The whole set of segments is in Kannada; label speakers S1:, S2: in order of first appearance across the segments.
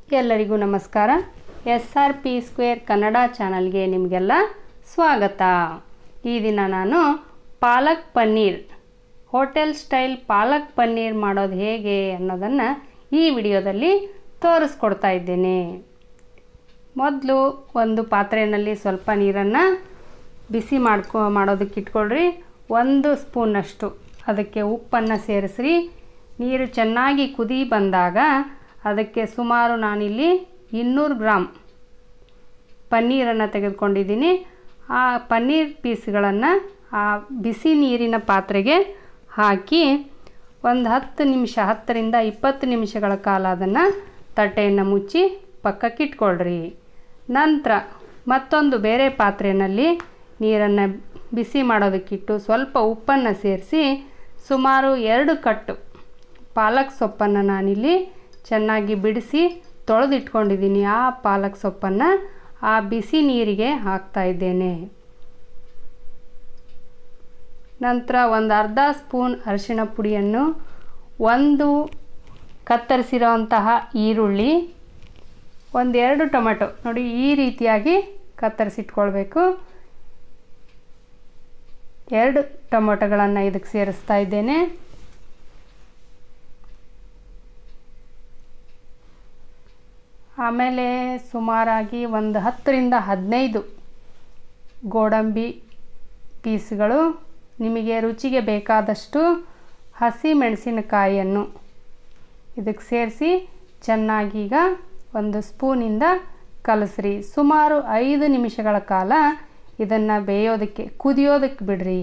S1: ಎಲ್ಲರಿಗೂ ನಮಸ್ಕಾರ S R P square Kannada ಚಾನಲ್ಗೆ ನಿಮಗೆಲ್ಲ ಸ್ವಾಗತ ಈ ದಿನ ನಾನು ಪಾಲಕ್ ಪನ್ನೀರ್ ಹೋಟೆಲ್ ಸ್ಟೈಲ್ ಪಾಲಕ್ ಪನ್ನೀರ್ ಮಾಡೋದು ಹೇಗೆ ಅನ್ನೋದನ್ನು ಈ ವಿಡಿಯೋದಲ್ಲಿ ತೋರಿಸ್ಕೊಡ್ತಾ ಇದ್ದೇನೆ ಮೊದಲು ಒಂದು ಪಾತ್ರೆಯಲ್ಲಿ ಸ್ವಲ್ಪ ನೀರನ್ನು ಬಿಸಿ ಮಾಡ್ಕೊ ಮಾಡೋದಕ್ಕೆ ಇಟ್ಕೊಳ್ರಿ ಒಂದು ಸ್ಪೂನಷ್ಟು ಅದಕ್ಕೆ ಉಪ್ಪನ್ನು ಸೇರಿಸ್ರಿ ನೀರು ಚೆನ್ನಾಗಿ ಕುದಿ ಬಂದಾಗ ಅದಕ್ಕೆ ಸುಮಾರು ನಾನಿಲ್ಲಿ ಇನ್ನೂರು ಗ್ರಾಮ್ ಪನ್ನೀರನ್ನು ತೆಗೆದುಕೊಂಡಿದ್ದೀನಿ ಆ ಪನ್ನೀರ್ ಪೀಸ್ಗಳನ್ನು ಆ ಬಿಸಿ ನೀರಿನ ಪಾತ್ರೆಗೆ ಹಾಕಿ ಒಂದು ಹತ್ತು ನಿಮಿಷ ಹತ್ತರಿಂದ ಇಪ್ಪತ್ತು ನಿಮಿಷಗಳ ಕಾಲ ಅದನ್ನು ತಟ್ಟೆಯನ್ನು ಮುಚ್ಚಿ ಪಕ್ಕಕ್ಕೆ ಇಟ್ಕೊಳ್ರಿ ನಂತರ ಮತ್ತೊಂದು ಬೇರೆ ಪಾತ್ರೆಯಲ್ಲಿ ನೀರನ್ನು ಬಿಸಿ ಮಾಡೋದಕ್ಕಿಟ್ಟು ಸ್ವಲ್ಪ ಉಪ್ಪನ್ನು ಸೇರಿಸಿ ಸುಮಾರು ಎರಡು ಕಟ್ಟು ಪಾಲಕ್ ಸೊಪ್ಪನ್ನು ನಾನಿಲ್ಲಿ ಚೆನ್ನಾಗಿ ಬಿಡಿಸಿ ತೊಳೆದಿಟ್ಕೊಂಡಿದ್ದೀನಿ ಆ ಪಾಲಕ್ ಸೊಪ್ಪನ್ನು ಆ ಬಿಸಿ ನೀರಿಗೆ ಹಾಕ್ತಾ ಇದ್ದೇನೆ ನಂತರ ಒಂದು ಅರ್ಧ ಸ್ಪೂನ್ ಅರಿಶಿಣ ಪುಡಿಯನ್ನು ಒಂದು ಕತ್ತರಿಸಿರೋಂತಹ ಈರುಳ್ಳಿ ಒಂದೆರಡು ಟೊಮೆಟೊ ನೋಡಿ ಈ ರೀತಿಯಾಗಿ ಕತ್ತರಿಸಿಟ್ಕೊಳ್ಬೇಕು ಎರಡು ಟೊಮೊಟೊಗಳನ್ನು ಇದಕ್ಕೆ ಸೇರಿಸ್ತಾ ಇದ್ದೇನೆ ಆಮೇಲೆ ಸುಮಾರಾಗಿ ಒಂದು ಹತ್ತರಿಂದ ಹದಿನೈದು ಗೋಡಂಬಿ ಪೀಸ್ಗಳು ನಿಮಗೆ ರುಚಿಗೆ ಬೇಕಾದಷ್ಟು ಹಸಿ ಮೆಣಸಿನಕಾಯಿಯನ್ನು ಇದಕ್ಕೆ ಸೇರಿಸಿ ಚೆನ್ನಾಗಿ ಈಗ ಒಂದು ಸ್ಪೂನಿಂದ ಕಲಸ್ರಿ ಸುಮಾರು ಐದು ನಿಮಿಷಗಳ ಕಾಲ ಇದನ್ನು ಬೇಯೋದಕ್ಕೆ ಕುದಿಯೋದಕ್ಕೆ ಬಿಡ್ರಿ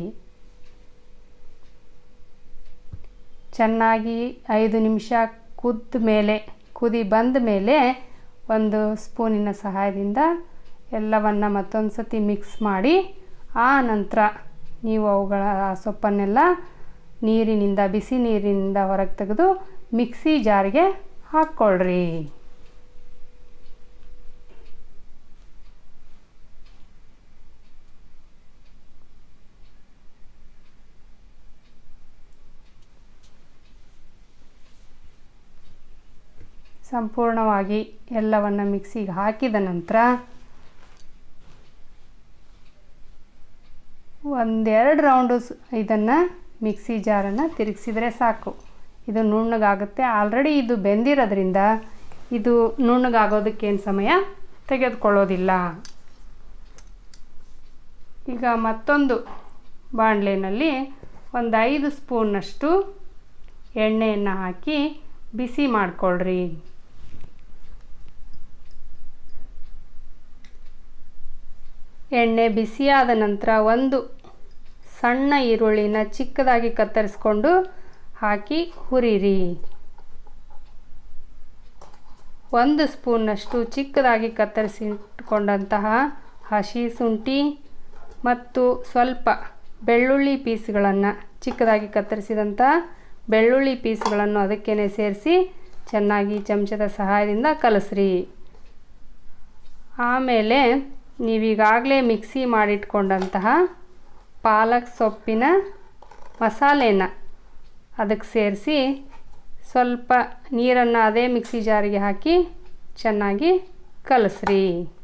S1: ಚೆನ್ನಾಗಿ ಐದು ನಿಮಿಷ ಕುದ್ದ ಮೇಲೆ ಕುದಿ ಬಂದ ಮೇಲೆ ಒಂದು ಸ್ಪೂನಿನ ಸಹಾಯದಿಂದ ಎಲ್ಲವನ್ನು ಮತ್ತೊಂದು ಸತಿ ಮಿಕ್ಸ್ ಮಾಡಿ ಆ ನಂತರ ನೀವು ಅವುಗಳ ಆ ಸೊಪ್ಪನ್ನೆಲ್ಲ ನೀರಿನಿಂದ ಬಿಸಿ ನೀರಿನಿಂದ ಹೊರಗೆ ತೆಗೆದು ಮಿಕ್ಸಿ ಜಾರಿಗೆ ಹಾಕ್ಕೊಳ್ರಿ ಸಂಪೂರ್ಣವಾಗಿ ಎಲ್ಲವನ್ನು ಮಿಕ್ಸಿಗೆ ಹಾಕಿದ ನಂತರ ಒಂದೆರಡು ರೌಂಡು ಇದನ್ನು ಮಿಕ್ಸಿ ಜಾರನ್ನು ತಿರುಗಿಸಿದರೆ ಸಾಕು ಇದು ನುಣ್ಣಗಾಗುತ್ತೆ ಆಲ್ರೆಡಿ ಇದು ಬೆಂದಿರೋದ್ರಿಂದ ಇದು ನುಣ್ಣಗಾಗೋದಕ್ಕೇನು ಸಮಯ ತೆಗೆದುಕೊಳ್ಳೋದಿಲ್ಲ ಈಗ ಮತ್ತೊಂದು ಬಾಣಲೆಯಲ್ಲಿ ಒಂದು ಐದು ಸ್ಪೂನ್ನಷ್ಟು ಎಣ್ಣೆಯನ್ನು ಹಾಕಿ ಬಿಸಿ ಮಾಡಿಕೊಳ್ರಿ ಎಣ್ಣೆ ಬಿಸಿಯಾದ ನಂತರ ಒಂದು ಸಣ್ಣ ಈರುಳ್ಳಿನ ಚಿಕ್ಕದಾಗಿ ಕತ್ತರಿಸ್ಕೊಂಡು ಹಾಕಿ ಹುರಿರಿ ಒಂದು ಸ್ಪೂನ್ನಷ್ಟು ಚಿಕ್ಕದಾಗಿ ಕತ್ತರಿಸಿಟ್ಕೊಂಡಂತಹ ಹಸಿ ಶುಂಠಿ ಮತ್ತು ಸ್ವಲ್ಪ ಬೆಳ್ಳುಳ್ಳಿ ಪೀಸ್ಗಳನ್ನು ಚಿಕ್ಕದಾಗಿ ಕತ್ತರಿಸಿದಂಥ ಬೆಳ್ಳುಳ್ಳಿ ಪೀಸ್ಗಳನ್ನು ಅದಕ್ಕೇ ಸೇರಿಸಿ ಚೆನ್ನಾಗಿ ಚಮಚದ ಸಹಾಯದಿಂದ ಕಲಸ್ರಿ ಆಮೇಲೆ ನೀವೀಗಾಗಲೇ ಮಿಕ್ಸಿ ಮಾಡಿಟ್ಕೊಂಡಂತಹ ಪಾಲಕ್ ಸೊಪ್ಪಿನ ಮಸಾಲೆನ ಅದಕ್ಕೆ ಸೇರಿಸಿ ಸ್ವಲ್ಪ ನೀರನ್ನು ಅದೇ ಮಿಕ್ಸಿ ಜಾರಿಗೆ ಹಾಕಿ ಚೆನ್ನಾಗಿ ಕಲಸ್ರಿ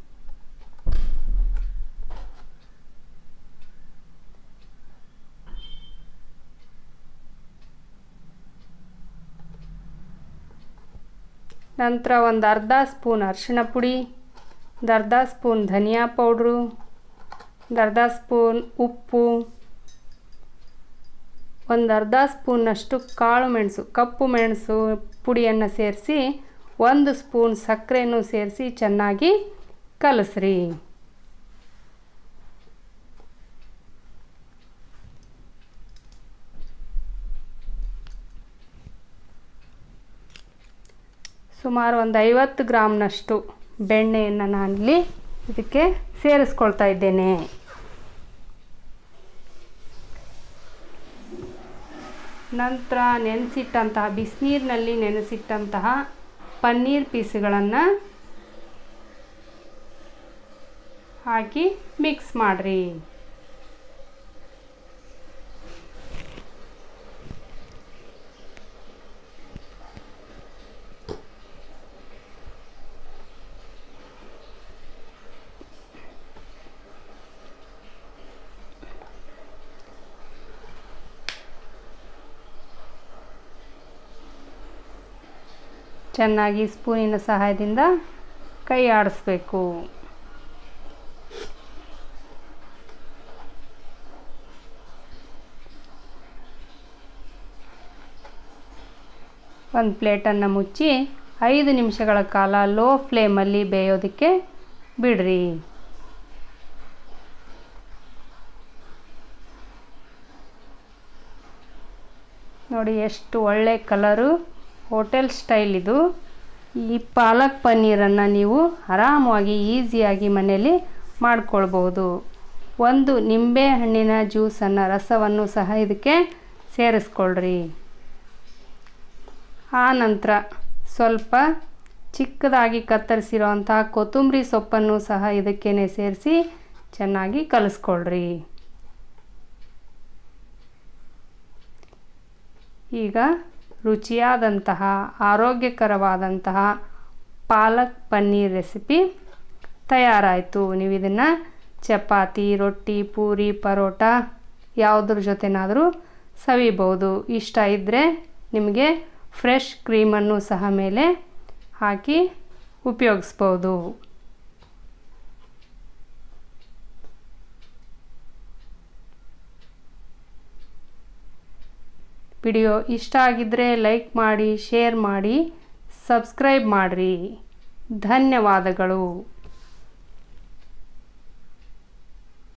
S1: ನಂತರ ಒಂದು ಅರ್ಧ ಸ್ಪೂನ್ ಅರಿಶಿಣ ಪುಡಿ ಒಂದು ಅರ್ಧ ಸ್ಪೂನ್ ಧನಿಯಾ ಪೌಡ್ರು ಒಂದು ಅರ್ಧ ಸ್ಪೂನ್ ಉಪ್ಪು ಒಂದು ಅರ್ಧ ಸ್ಪೂನ್ನಷ್ಟು ಕಾಳು ಮೆಣಸು ಕಪ್ಪು ಮೆಣಸು ಪುಡಿಯನ್ನು ಸೇರಿಸಿ ಒಂದು ಸ್ಪೂನ್ ಸಕ್ಕರೆನೂ ಸೇರಿಸಿ ಚೆನ್ನಾಗಿ ಕಲಸ್ರಿ ಸುಮಾರು ಒಂದು ಐವತ್ತು ಗ್ರಾಮ್ನಷ್ಟು ಬೆಣ್ಣೆಯನ್ನು ನಾನಿಲ್ಲಿ ಇದಕ್ಕೆ ಸೇರಿಸ್ಕೊಳ್ತಾ ಇದ್ದೇನೆ ನಂತರ ನೆನೆಸಿಟ್ಟಂತಹ ಬಿಸಿನೀರಿನಲ್ಲಿ ನೆನೆಸಿಟ್ಟಂತಹ ಪನ್ನೀರ್ ಪೀಸ್ಗಳನ್ನು ಹಾಕಿ ಮಿಕ್ಸ್ ಮಾಡಿರಿ ಚೆನ್ನಾಗಿ ಸ್ಪೂನಿನ ಸಹಾಯದಿಂದ ಕೈ ಆಡಿಸ್ಬೇಕು ಒಂದು ಪ್ಲೇಟನ್ನು ಮುಚ್ಚಿ ಐದು ನಿಮಿಷಗಳ ಕಾಲ ಲೋ ಫ್ಲೇಮಲ್ಲಿ ಬೇಯೋದಕ್ಕೆ ಬಿಡ್ರಿ ನೋಡಿ ಎಷ್ಟು ಒಳ್ಳೆ ಕಲರು ಹೋಟೆಲ್ ಸ್ಟೈಲ್ ಇದು ಈ ಪಾಲಕ್ ಪನ್ನೀರನ್ನು ನೀವು ಆರಾಮವಾಗಿ ಈಸಿಯಾಗಿ ಮನೆಯಲ್ಲಿ ಮಾಡ್ಕೊಳ್ಬೋದು ಒಂದು ನಿಂಬೆ ಹಣ್ಣಿನ ಜ್ಯೂಸನ್ನು ರಸವನ್ನು ಸಹ ಇದಕ್ಕೆ ಸೇರಿಸ್ಕೊಳ್ರಿ ಆ ನಂತರ ಸ್ವಲ್ಪ ಚಿಕ್ಕದಾಗಿ ಕತ್ತರಿಸಿರೋಂಥ ಕೊತ್ತಂಬರಿ ಸೊಪ್ಪನ್ನು ಸಹ ಇದಕ್ಕೇನೆ ಸೇರಿಸಿ ಚೆನ್ನಾಗಿ ಕಲಿಸ್ಕೊಳ್ರಿ ಈಗ ರುಚಿಯಾದಂತಹ ಆರೋಗ್ಯಕರವಾದಂತಹ ಪಾಲಕ್ ಪನ್ನೀರ್ ರೆಸಿಪಿ ತಯಾರಾಯಿತು ನೀವು ಇದನ್ನು ಚಪಾತಿ ರೊಟ್ಟಿ ಪೂರಿ ಪರೋಟ ಯಾವುದ್ರ ಜೊತೆನಾದರೂ ಸವಿಬೋದು ಇಷ್ಟ ಇದ್ದರೆ ನಿಮಗೆ ಫ್ರೆಶ್ ಕ್ರೀಮನ್ನು ಸಹ ಮೇಲೆ ಹಾಕಿ ಉಪಯೋಗಿಸ್ಬೋದು ವಿಡಿಯೋ ಇಷ್ಟ ಆಗಿದ್ದರೆ ಲೈಕ್ ಮಾಡಿ ಶೇರ್ ಮಾಡಿ ಸಬ್ಸ್ಕ್ರೈಬ್ ಮಾಡಿರಿ ಧನ್ಯವಾದಗಳು